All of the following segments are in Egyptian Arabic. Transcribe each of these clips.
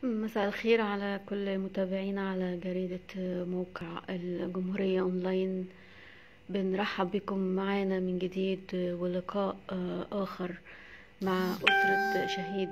مساء الخير على كل متابعينا على جريدة موقع الجمهورية أونلاين بنرحب بكم معانا من جديد ولقاء آخر مع أسرة شهيد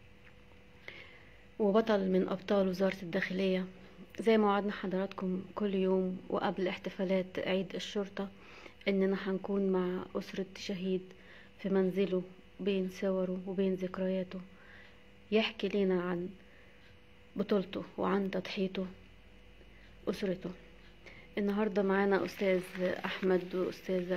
وبطل من أبطال وزارة الداخلية زي ما وعدنا حضراتكم كل يوم وقبل احتفالات عيد الشرطة إننا هنكون مع أسرة شهيد في منزله بين صوره وبين ذكرياته يحكي لنا عن بطولته وعن تضحيته أسرته النهاردة معانا أستاذ أحمد وأستاذة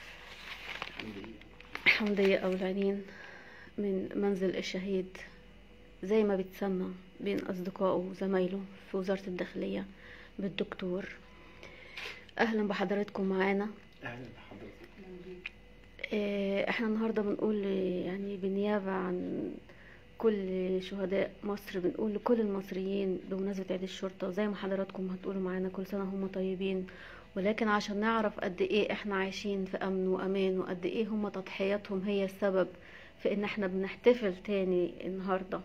حمدية أولانين من منزل الشهيد زي ما بيتسمى بين أصدقائه وزمايله في وزارة الداخلية بالدكتور أهلا بحضراتكم معانا اهلا بحضرتك آه، احنا النهاردة بنقول يعني بالنيابة عن كل شهداء مصر بنقول لكل المصريين بمناسبة عيد الشرطة زي ما حضراتكم هتقولوا معانا كل سنة هم طيبين ولكن عشان نعرف قد ايه احنا عايشين في امن وامان وقد ايه هم تضحياتهم هي السبب في ان احنا بنحتفل تاني النهاردة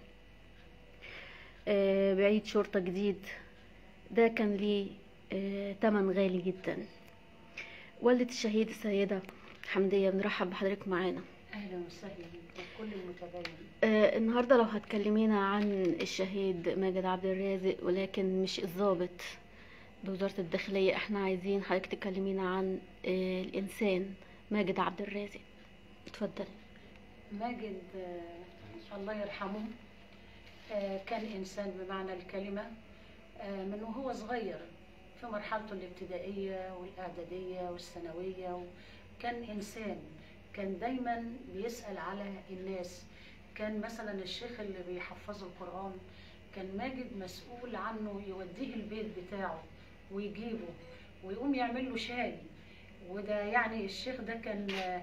آه، بعيد شرطة جديد ده كان ليه آه، تمن غالي جدا والدة الشهيد السيدة حمدية بنرحب بحضرتك معانا اهلا وسهلا بكل المتابعين آه، النهارده لو هتكلمينا عن الشهيد ماجد عبد الرازق ولكن مش الضابط بوزارة الداخلية احنا عايزين حضرتك تكلمينا عن آه، الإنسان ماجد عبد الرازق اتفضلي ماجد آه، الله يرحمه آه، كان انسان بمعنى الكلمه آه، من وهو صغير في مرحلته الابتدائيه والاعداديه والثانويه كان انسان كان دايما بيسال على الناس كان مثلا الشيخ اللي بيحفظه القران كان ماجد مسؤول عنه يوديه البيت بتاعه ويجيبه ويقوم يعمل له شاي وده يعني الشيخ ده كان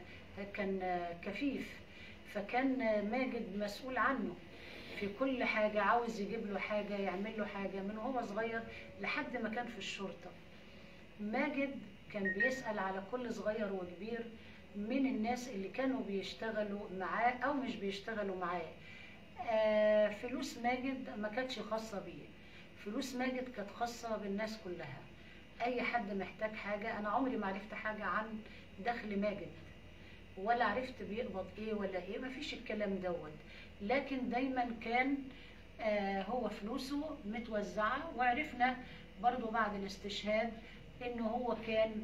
كان كفيف فكان ماجد مسؤول عنه في كل حاجة عاوز يجيب له حاجة يعمل له حاجة من هو صغير لحد ما كان في الشرطة ماجد كان بيسأل على كل صغير وكبير من الناس اللي كانوا بيشتغلوا معاه أو مش بيشتغلوا معاه آه فلوس ماجد ما كانتش خاصة بيه فلوس ماجد كانت خاصة بالناس كلها أي حد محتاج حاجة أنا عمري ما عرفت حاجة عن دخل ماجد ولا عرفت بيقبض ايه ولا ايه مفيش الكلام دوت لكن دايما كان آه هو فلوسه متوزعة وعرفنا برضو بعد الاستشهاد انه هو كان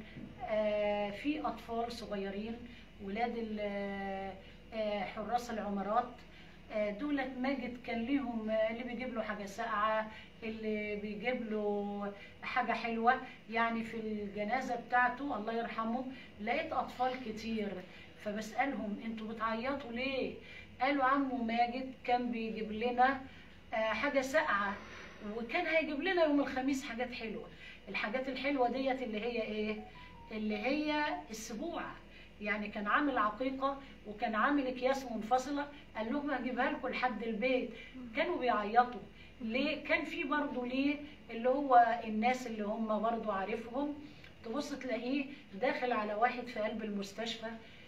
آه في اطفال صغيرين ولاد ال- آه، آه، حراس العمارات آه، دولت ماجد كان ليهم آه، اللي بيجيب له حاجه ساقعه اللي بيجيب له حاجه حلوه يعني في الجنازه بتاعته الله يرحمه لقيت اطفال كتير فبسالهم انتوا بتعيطوا ليه قالوا عمو ماجد كان بيجيب لنا آه، حاجه ساقعه وكان هيجيب لنا يوم الخميس حاجات حلوه الحاجات الحلوه ديت اللي هي ايه اللي هي السبوع يعني كان عامل عقيقه وكان عامل اكياس منفصله قال لهم هجيبها لكم لحد البيت كانوا بيعيطوا ليه كان في برضه ليه اللي هو الناس اللي هم برضه عارفهم تبص تلاقيه داخل على واحد في قلب المستشفى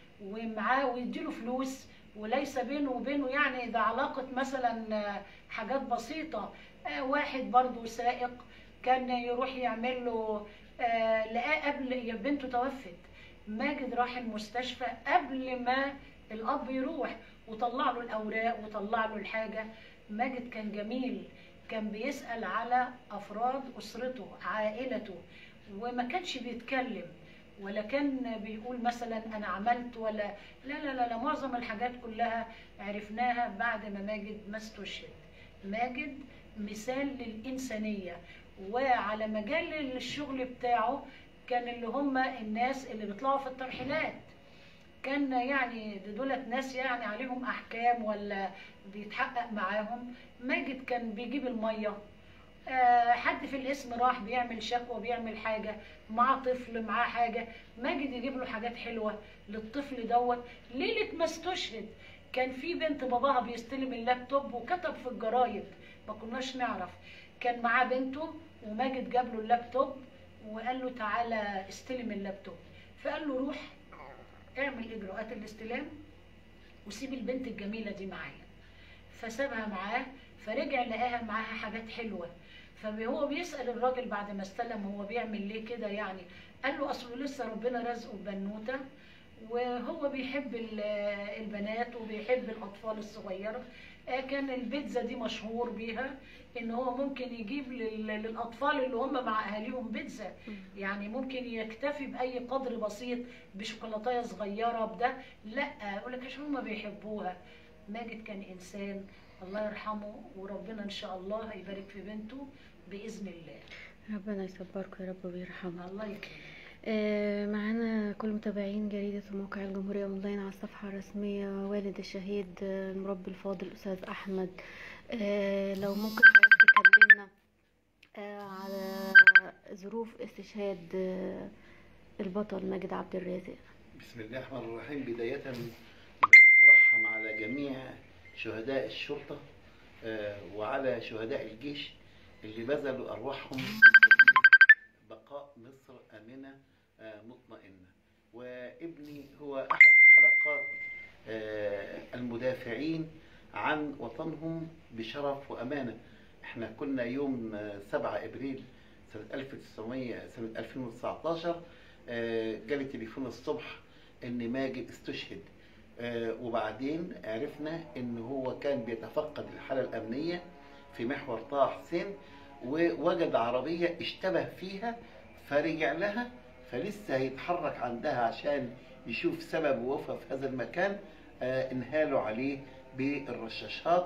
ومعاه ويديله فلوس وليس بينه وبينه يعني ده علاقة مثلا آه، حاجات بسيطة آه، واحد برضه سائق كان يروح يعمل له آه، لقاه قبل يا بنته توفت ماجد راح المستشفى قبل ما الأب يروح وطلع له الأوراق وطلع له الحاجة ماجد كان جميل كان بيسأل على أفراد أسرته عائلته وما كانش بيتكلم ولا كان بيقول مثلا انا عملت ولا لا لا لا, لا معظم الحاجات كلها عرفناها بعد ما ماجد ما استشهد ماجد مثال للإنسانية وعلى مجال الشغل بتاعه كان اللي هم الناس اللي بيطلعوا في الترحيلات كان يعني دولت ناس يعني عليهم احكام ولا بيتحقق معاهم ماجد كان بيجيب الميه آه، حد في الاسم راح بيعمل شكوى بيعمل حاجه مع طفل معاه حاجه ماجد يجيب له حاجات حلوه للطفل دوت ليله ما استشهد كان في بنت باباها بيستلم اللابتوب وكتب في الجرايد ما كناش نعرف كان معاه بنته وماجد جاب له اللابتوب وقال له تعالى استلم اللابتوب فقال له روح اعمل اجراءات الاستلام وسيب البنت الجميله دي معايا فسابها معاه فرجع لقاها معاها حاجات حلوه فهو بيسال الراجل بعد ما استلم هو بيعمل ليه كده يعني قال له اصله لسه ربنا رزقه ببنوته وهو بيحب ال- البنات وبيحب الاطفال الصغيره آه، كان البيتزا دي مشهور بيها ان هو ممكن يجيب لل- للاطفال اللي هم مع اهاليهم بيتزا يعني ممكن يكتفي باي قدر بسيط بشوكولاتايه صغيره بده لا يقول لك عشان هم بيحبوها ماجد كان انسان الله يرحمه وربنا ان شاء الله هيبارك في بنته باذن الله ربنا يصبركم يا رب ويرحمه الله يكرمك آه، معانا كل متابعين جريدة موقع الجمهورية أونلاين على الصفحة الرسمية والد الشهيد آه، المربي الفاضل الأستاذ أحمد آه، لو ممكن حضرتك تكلمنا آه، على ظروف استشهاد آه، البطل ماجد عبد الرازق بسم الله الرحمن الرحيم بداية برحم على جميع شهداء الشرطة آه، وعلى شهداء الجيش اللي بذلوا أرواحهم في سبيل بقاء مصر آمنة آه، مطمئنة وابني هو أحد حلقات آه، المدافعين عن وطنهم بشرف وأمانة احنا كنا يوم آه، 7 إبريل سنة 1900 سنة 2019 آه، جالي تليفون الصبح ان ماجد استشهد آه، وبعدين عرفنا ان هو كان بيتفقد الحالة الامنية في محور طه حسين ووجد عربية اشتبه فيها فرجع لها فلسه هيتحرك عندها عشان يشوف سبب وقوفها في هذا المكان آه، انهالوا عليه بالرشاشات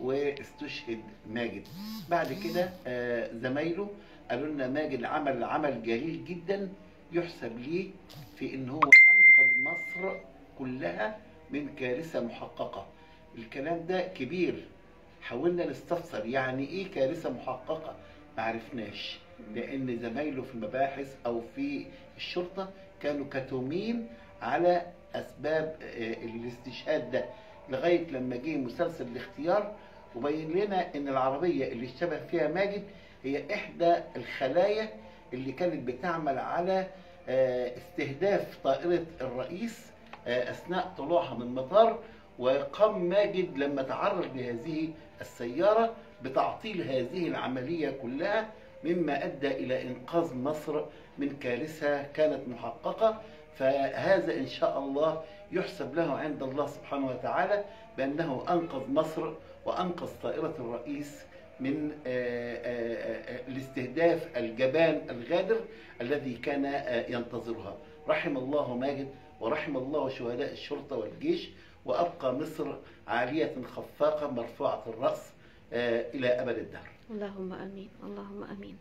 واستشهد ماجد بعد كده آه، زمايله قالوا لنا ماجد عمل عمل جليل جدا يحسب ليه في ان هو انقذ مصر كلها من كارثه محققه الكلام ده كبير حاولنا نستفسر يعني ايه كارثه محققه ما عرفناش لان زمايله في المباحث او في الشرطه كانوا كتومين على اسباب آه، الاستشهاد ده لغايه لما جه مسلسل الاختيار وبين لنا ان العربيه اللي اشتبه فيها ماجد هي احدى الخلايا اللي كانت بتعمل على آه، استهداف طائرة الرئيس آه، أثناء طلوعها من المطار وقام ماجد لما تعرض لهذه السيارة بتعطيل هذه العملية كلها مما أدى إلى إنقاذ مصر من كارثة كانت محققة فهذا إن شاء الله يحسب له عند الله سبحانه وتعالى بأنه أنقذ مصر وأنقذ طائرة الرئيس من آه، آه، آه، الاستهداف الجبان الغادر الذي كان آه، ينتظرها رحم الله ماجد ورحم الله شهداء الشرطة والجيش وأبقى مصر عالية خفاقة مرفوعة الرأس آه، إلى أبد الدهر اللهم امين اللهم امين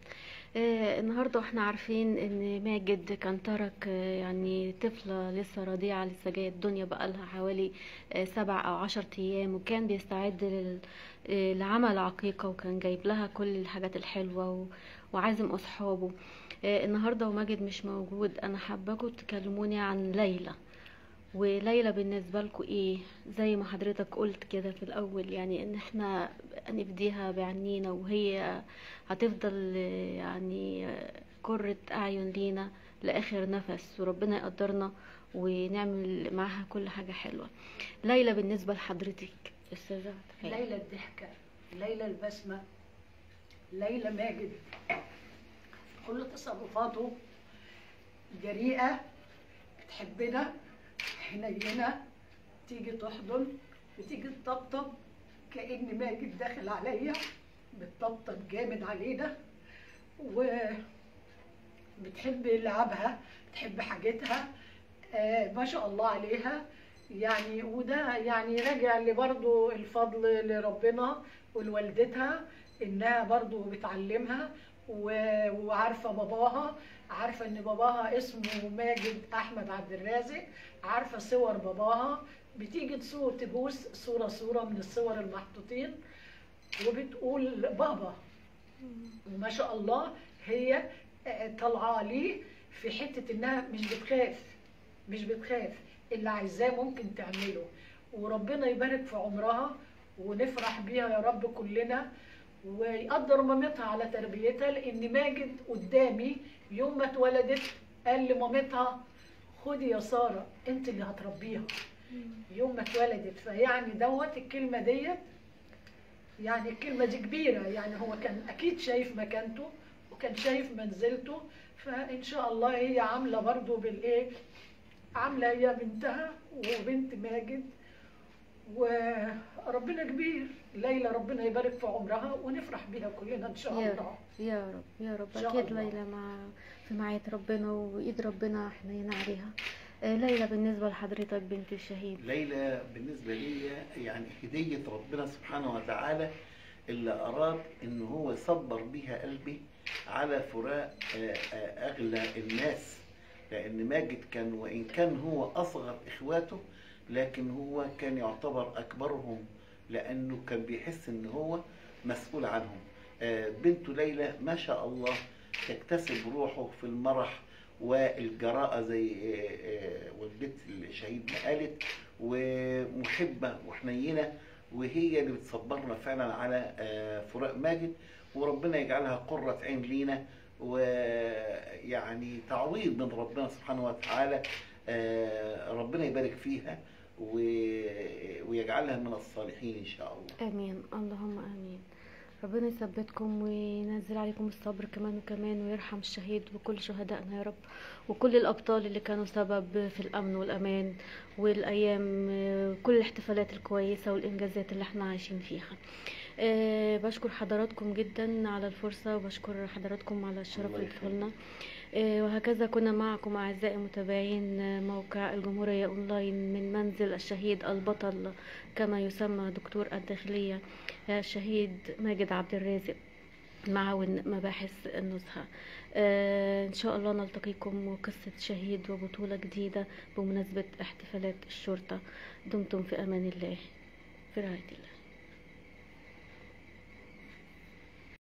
آه النهارده احنا عارفين ان ماجد كان ترك آه يعني طفله لسه رضيعه لسه جايه الدنيا بقالها حوالي آه سبع او عشر ايام وكان بيستعد لل- آه لعمل عقيقه وكان جايب لها كل الحاجات الحلوه و- وعازم اصحابه آه النهارده وماجد مش موجود انا حاباكم تكلموني عن ليلى وليلى بالنسبة لكم ايه زي ما حضرتك قلت كده في الاول يعني ان احنا نفديها بعنينا وهي هتفضل آه، يعني آه، قرة اعين لينا لاخر نفس وربنا يقدرنا ونعمل معاها كل حاجة حلوة ليلى بالنسبة لحضرتك استاذة هاني. ليلى الضحكة ليلى البسمة ليلى ماجد كل تصرفاته جريئة بتحبنا حنينة تيجي تحضن وتيجي تطبطب كأن ماجد داخل عليا بتطبطب جامد علينا وبتحب لعبها بتحب حاجتها آه ما شاء الله عليها يعني وده يعني راجع لبرضه الفضل لربنا ولوالدتها انها برضه بتعلمها و- وعارفه باباها عارفه ان باباها اسمه ماجد احمد عبد الرازق عارفه صور باباها بتيجي تصور تبوس صوره صوره من الصور المحطوطين وبتقول بابا ما شاء الله هي آه، طالعه ليه في حته انها مش بتخاف مش بتخاف اللي عايزاه ممكن تعمله وربنا يبارك في عمرها ونفرح بيها يا رب كلنا ويقدر مامتها على تربيتها لان ماجد قدامي يوم ما اتولدت قال لمامتها خدي يا ساره انت اللي هتربيها يوم ما اتولدت فيعني دوت الكلمه ديت يعني الكلمة دي كبيرة يعني هو كان أكيد شايف مكانته وكان شايف منزلته فإن شاء الله هي عاملة برضو بالإيه عاملة هي بنتها وبنت ماجد وربنا كبير ليلى ربنا يبارك في عمرها ونفرح بيها كلنا إن شاء يا الله رب يا رب يا رب إن شاء اكيد الله. ليلى مع في معية ربنا وايد ربنا حنينة عليها آه، ليلى بالنسبة لحضرتك بنت الشهيد ليلى بالنسبة لي يعني هدية ربنا سبحانه وتعالى اللي أراد إن هو يصبر بيها قلبي على فراق آه، آه، أغلى الناس لأن ماجد كان وإن كان هو أصغر إخواته لكن هو كان يعتبر أكبرهم لأنه كان بيحس إن هو مسؤول عنهم آه، بنته ليلى ما شاء الله تكتسب روحه في المرح والجراءة زي آه، آه، والدة الشهيد ما قالت ومحبة وحنينة وهي اللي بتصبرنا فعلا على آه، فراق ماجد وربنا يجعلها قرة عين لينا ويعني تعويض من ربنا سبحانه وتعالى آه، ربنا يبارك فيها و- ويجعلها من الصالحين إن شاء الله امين اللهم امين ربنا يثبتكم وينزل عليكم الصبر كمان وكمان ويرحم الشهيد وكل شهدائنا يا رب وكل الابطال اللي كانوا سبب في الامن والامان والايام آه، كل الاحتفالات الكويسه والانجازات اللي احنا عايشين فيها أه بشكر حضراتكم جدا على الفرصه وبشكر حضراتكم على الشرف الله اللي يخليك. اديتهولنا آه، وهكذا كنا معكم أعزائي متابعين آه، موقع الجمهورية أونلاين من منزل الشهيد البطل كما يسمى دكتور الداخلية آه، الشهيد ماجد عبد الرازق معاون مباحث النزهة آه، إن شاء الله نلتقيكم وقصة شهيد وبطولة جديدة بمناسبة احتفالات الشرطة دمتم في أمان الله في رعاية الله